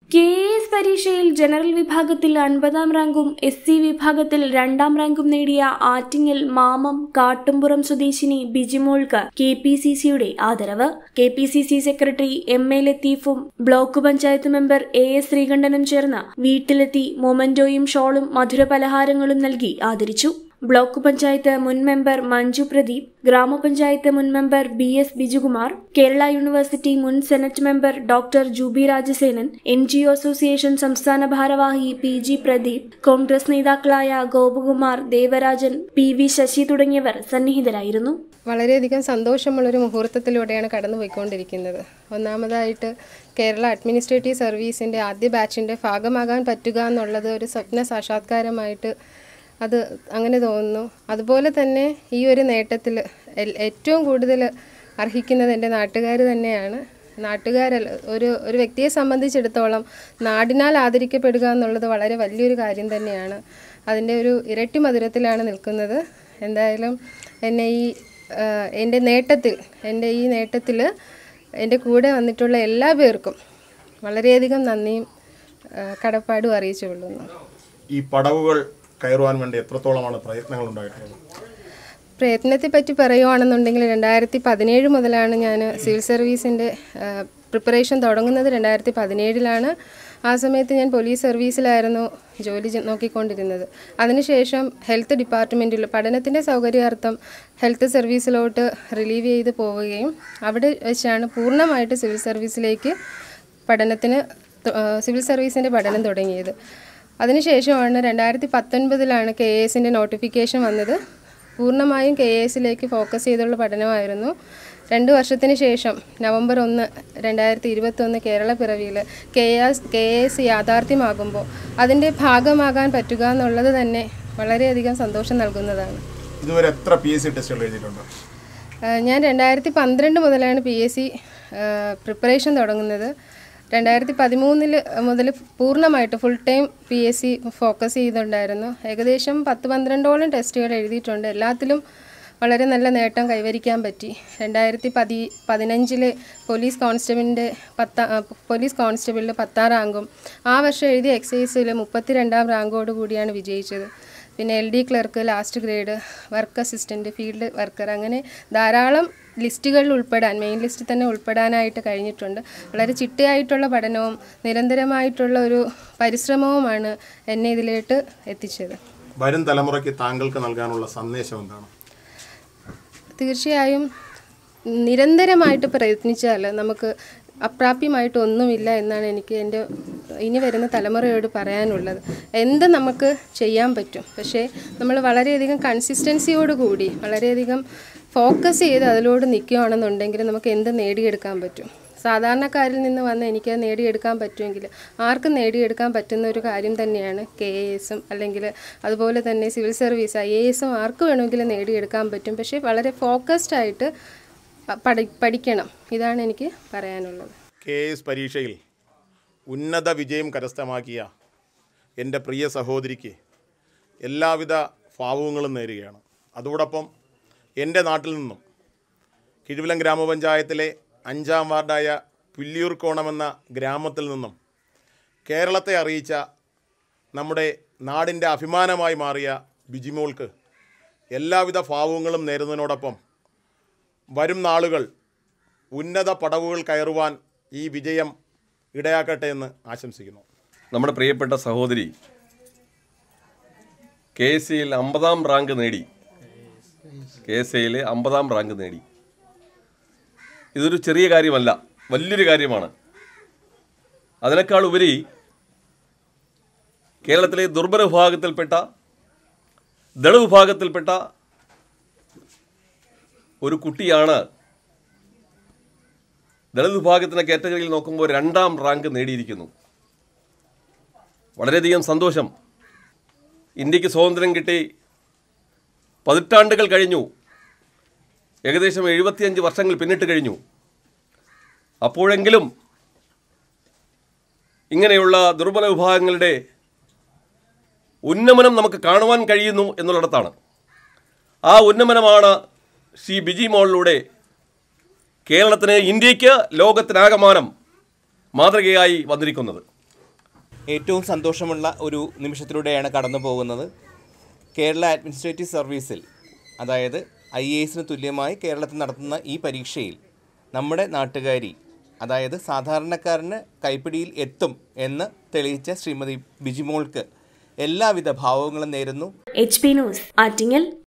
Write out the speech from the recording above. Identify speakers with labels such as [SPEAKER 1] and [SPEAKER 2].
[SPEAKER 1] K S പരീക്ഷയിൽ general വിഭാഗത്തിൽ അൻപതാം റാങ്കും എസ് സി വിഭാഗത്തിൽ രണ്ടാം റാങ്കും നേടിയ ആറ്റിങ്ങൽ മാമം കാട്ടുംപുറം സ്വദേശിനി ബിജിമോൾക്ക് കെ പി സി സിയുടെ ആദരവ് K P C C secretary M A ലത്തീഫും block panchayat member A S ശ്രീകണ്ഠനും ചേർന്ന് വീട്ടിലെത്തി മൊമന്റോയും ഷോളും മധുരപലഹാരങ്ങളും നൽകി ആദരിച്ചു ബ്ലോക്ക് പഞ്ചായത്ത് മുൻ മെമ്പർ മഞ്ജു പ്രദീപ് ഗ്രാമപഞ്ചായത്ത് മുൻ member B S Bijukumar Kerala university മുൻ senate member doctor Jubi Rajasenan N G O association സംസ്ഥാന ഭാരവാഹി പി ജി പ്രദീപ് കോൺഗ്രസ് നേതാക്കളായ ഗോപകുമാർ ദേവരാജൻ പി വി ശശി തുടങ്ങിയവർ സന്നിഹിതരായിരുന്നു
[SPEAKER 2] വളരെയധികം സന്തോഷമുള്ളൊരു മുഹൂർത്തത്തിലൂടെയാണ് കടന്നുപോയിക്കൊണ്ടിരിക്കുന്നത് ഒന്നാമതായിട്ട് കേരള അഡ്മിനിസ്ട്രേറ്റീവ് സർവീസിൻ്റെ ആദ്യ ബാച്ചിൻ്റെ ഭാഗമാകാൻ പറ്റുക എന്നുള്ളത് ഒരു സ്വപ്ന സാക്ഷാത്കാരമായിട്ട് അത് അങ്ങനെ തോന്നുന്നു അതുപോലെ തന്നെ ഈ ഒരു നേട്ടത്തിൽ ഏറ്റവും കൂടുതൽ അർഹിക്കുന്നത് എൻ്റെ നാട്ടുകാർ തന്നെയാണ് നാട്ടുകാരല്ല ഒരു ഒരു വ്യക്തിയെ സംബന്ധിച്ചിടത്തോളം നാടിനാൽ ആദരിക്കപ്പെടുക എന്നുള്ളത് വളരെ വലിയൊരു കാര്യം തന്നെയാണ് അതിൻ്റെ ഒരു ഇരട്ടി മധുരത്തിലാണ് നിൽക്കുന്നത് എന്തായാലും എന്നെ ഈ ആഹ്, എൻ്റെ നേട്ടത്തിൽ എൻ്റെ ഈ നേട്ടത്തിൽ എൻ്റെ കൂടെ വന്നിട്ടുള്ള എല്ലാ പേർക്കും വളരെയധികം നന്ദിയും ആഹ്, കടപ്പാടും അറിയിച്ചു കൊള്ളുന്നു
[SPEAKER 3] ഈ പടവുകൾ കയറുവാൻ വേണ്ടി എത്രത്തോളമാണ് പ്രയത്നങ്ങൾ ഉണ്ടായിട്ടുള്ളത്
[SPEAKER 2] പ്രയത്നത്തെ പറ്റി പറയുവാണെന്നുണ്ടെങ്കിൽ രണ്ടായിരത്തി പതിനേഴ് മുതലാണ് ഞാൻ സിവിൽ സർവീസിൻ്റെ പ്രിപ്പറേഷൻ തുടങ്ങുന്നത് രണ്ടായിരത്തി പതിനേഴിലാണ് ആ സമയത്ത് ഞാൻ പോലീസ് സർവീസിലായിരുന്നു ജോലി ചെ- നോക്കിക്കൊണ്ടിരുന്നത് അതിനുശേഷം ഹെൽത്ത് ഡിപ്പാർട്ട്മെൻറ്റിൽ പഠനത്തിൻ്റെ സൗകര്യാർത്ഥം ഹെൽത്ത് സർവീസിലോട്ട് റിലീവ് ചെയ്ത് പോവുകയും അവിടെ വെച്ചാണ് പൂർണ്ണമായിട്ട് സിവിൽ സർവീസിലേക്ക് പഠനത്തിന് ത- ആ, സിവിൽ സർവീസിൻ്റെ പഠനം തുടങ്ങിയത് അതിനുശേഷമാണ് രണ്ടായിരത്തി പത്തൊൻപതിലാണ് കെ എസിൻ്റെ നോട്ടിഫിക്കേഷൻ വന്നത് പൂർണ്ണമായും കെ എസിലേക്ക് ഫോക്കസ് ചെയ്തുള്ള പഠനമായിരുന്നു രണ്ട് വർഷത്തിന് ശേഷം നവംബർ ഒന്ന് രണ്ടായിരത്തി ഇരുപത്തൊന്ന് കേരള പിറവിയിൽ കെ എസ് കെ എസ് യാഥാർത്ഥ്യമാകുമ്പോൾ അതിൻ്റെ ഭാഗമാകാൻ പറ്റുക എന്നുള്ളത് തന്നെ വളരെയധികം സന്തോഷം നൽകുന്നതാണ്
[SPEAKER 3] ഇതുവരെ എത്ര പി എസ് സി ടെസ്റ്റുകൾ എഴുതിയിട്ടുണ്ട്
[SPEAKER 2] ആഹ് ഞാൻ രണ്ടായിരത്തി പന്ത്രണ്ട് മുതലാണ് പി എസ് സി പ്രിപ്പറേഷൻ തുടങ്ങുന്നത് രണ്ടായിരത്തി പതിമൂന്നിൽ മുതൽ പൂർണ്ണമായിട്ട് full time P S C focus ചെയ്തിട്ടുണ്ടായിരുന്നു ഏകദേശം പത്ത് പന്ത്രണ്ടോളം ടെസ്റ്റുകൾ എഴുതിയിട്ടുണ്ട് എല്ലാത്തിലും വളരെ നല്ല നേട്ടം കൈവരിക്കാൻ പറ്റി രണ്ടായിരത്തി പതി പതിനഞ്ചിലെ പോലീസ് കോൺസ്റ്റബിളിൻ്റെ പത്താ ആ, പോലീസ് കോൺസ്റ്റബിളിൽ പത്താം റാങ്കും ആ വർഷം എഴുതിയ എക്സൈസിൽ മുപ്പത്തിരണ്ടാം റാങ്കോട് കൂടിയാണ് വിജയിച്ചത് പിന്നെ L D clerk last grade work assistant field worker അങ്ങനെ ധാരാളം ലിസ്റ്റുകളിൽ ഉൾപ്പെടാൻ മെയിൻ ലിസ്റ്റിൽ തന്നെ ഉൾപ്പെടാനായിട്ട് കഴിഞ്ഞിട്ടുണ്ട് വളരെ ചിട്ടയായിട്ടുള്ള പഠനവും നിരന്തരമായിട്ടുള്ള ഒരു പരിശ്രമവുമാണ് എന്നെ ഇതിലേക്ക് എത്തിച്ചത്
[SPEAKER 3] വരും തലമുറയ്ക്ക് താങ്കൾക്ക് നൽകാനുള്ള സന്ദേശം എന്താണ്
[SPEAKER 2] തീർച്ചയായും നിരന്തരമായിട്ട് പ്രയത്നിച്ചാൽ നമുക്ക് അപ്രാപ്യമായിട്ട് ഒന്നുമില്ല എന്നാണ് എനിക്ക് എൻ്റെ ഇനി വരുന്ന തലമുറയോട് പറയാനുള്ളത് എന്ത് നമുക്ക് ചെയ്യാൻ പറ്റും പക്ഷേ നമ്മൾ വളരെയധികം കൺസിസ്റ്റൻസിയോട് കൂടി വളരെയധികം ഫോക്കസ് ചെയ്ത് അതിലോട് നിൽക്കുകയാണെന്നുണ്ടെങ്കിൽ നമുക്ക് എന്ത് നേടിയെടുക്കാൻ പറ്റും സാധാരണക്കാരിൽ നിന്ന് വന്ന് എനിക്ക് അത് നേടിയെടുക്കാൻ പറ്റുമെങ്കിൽ ആർക്കും നേടിയെടുക്കാൻ പറ്റുന്ന ഒരു കാര്യം തന്നെയാണ് കെ എ എസും അല്ലെങ്കിൽ അതുപോലെ തന്നെ സിവിൽ സർവീസ് ഐ എ എസും ആർക്ക് വേണമെങ്കിലും നേടിയെടുക്കാൻ പറ്റും പക്ഷേ വളരെ ഫോക്കസ്ഡ് ആയിട്ട് പ- പഠി പഠിക്കണം ഇതാണ് എനിക്ക് പറയാനുള്ളത്
[SPEAKER 3] കെ എസ് പരീക്ഷയിൽ ഉന്നത വിജയം കരസ്ഥമാക്കിയ എൻ്റെ പ്രിയ സഹോദരിക്ക് എല്ലാവിധ ഭാവുകങ്ങളും നേരുകയാണ് അതോടൊപ്പം എൻ്റെ നാട്ടിൽ നിന്നും കിഴുവിലം ഗ്രാമപഞ്ചായത്തിലെ അഞ്ചാം വാർഡായ പുല്ലിയൂർക്കോണമെന്ന ഗ്രാമത്തിൽ നിന്നും കേരളത്തെ അറിയിച്ച നമ്മുടെ നാടിൻ്റെ അഭിമാനമായി മാറിയ ബിജിമോൾക്ക് എല്ലാവിധ ഭാവുകങ്ങളും നേരുന്നതിനോടൊപ്പം വരും നാളുകൾ ഉന്നത പടവുകൾ കയറുവാൻ ഈ വിജയം ഇടയാക്കട്ടെ എന്ന് ആശംസിക്കുന്നു
[SPEAKER 4] നമ്മുടെ പ്രിയപ്പെട്ട സഹോദരി കെ എസ് സിയിൽ അമ്പതാം റാങ്ക് നേടി കെ എസ് സിയിൽ അമ്പതാം റാങ്ക് നേടി ഇതൊരു ചെറിയ കാര്യമല്ല വലിയൊരു കാര്യമാണ് അതിനേക്കാൾ ഉപരി കേരളത്തിലെ ദുർബല വിഭാഗത്തിൽപ്പെട്ട ദള വിഭാഗത്തിൽപ്പെട്ട ഒരു കുട്ടിയാണ് ദളിത് വിഭാഗത്തിൻ്റെ കാറ്റഗറിയിൽ നോക്കുമ്പോൾ രണ്ടാം റാങ്ക് നേടിയിരിക്കുന്നു വളരെയധികം സന്തോഷം ഇന്ത്യക്ക് സ്വാതന്ത്ര്യം കിട്ടി പതിറ്റാണ്ടുകൾ കഴിഞ്ഞു ഏകദേശം എഴുപത്തിയഞ്ച് വർഷങ്ങൾ പിന്നിട്ട് കഴിഞ്ഞു അപ്പോഴെങ്കിലും ഇങ്ങനെയുള്ള ദുർബല വിഭാഗങ്ങളുടെ ഉന്നമനം നമുക്ക് കാണുവാൻ കഴിയുന്നു എന്നുള്ളിടത്താണ് ആ ഉന്നമനമാണ് ശ്രീ ബിജി മോളിലൂടെ കേരളത്തിന് ഇന്ത്യക്ക് ലോകത്തിനാകമാനം മാതൃകയായി വന്നിരിക്കുന്നത്
[SPEAKER 5] ഏറ്റവും സന്തോഷമുള്ള ഒരു നിമിഷത്തിലൂടെയാണ് കടന്നു പോകുന്നത് കേരള അഡ്മിനിസ്ട്രേറ്റീവ് സർവീസിൽ അതായത് ഐ എ എസിന് തുല്യമായി കേരളത്തിൽ നടത്തുന്ന ഈ പരീക്ഷയിൽ നമ്മുടെ നാട്ടുകാരി അതായത് സാധാരണക്കാരന് കൈപ്പിടിയിൽ എത്തും എന്ന് തെളിയിച്ച ശ്രീമതി ബിജിമോൾക്ക് എല്ലാവിധ ഭാവങ്ങളും നേരുന്നു
[SPEAKER 1] എച്ച് പി ന്യൂസ് ആറ്റിങ്ങൽ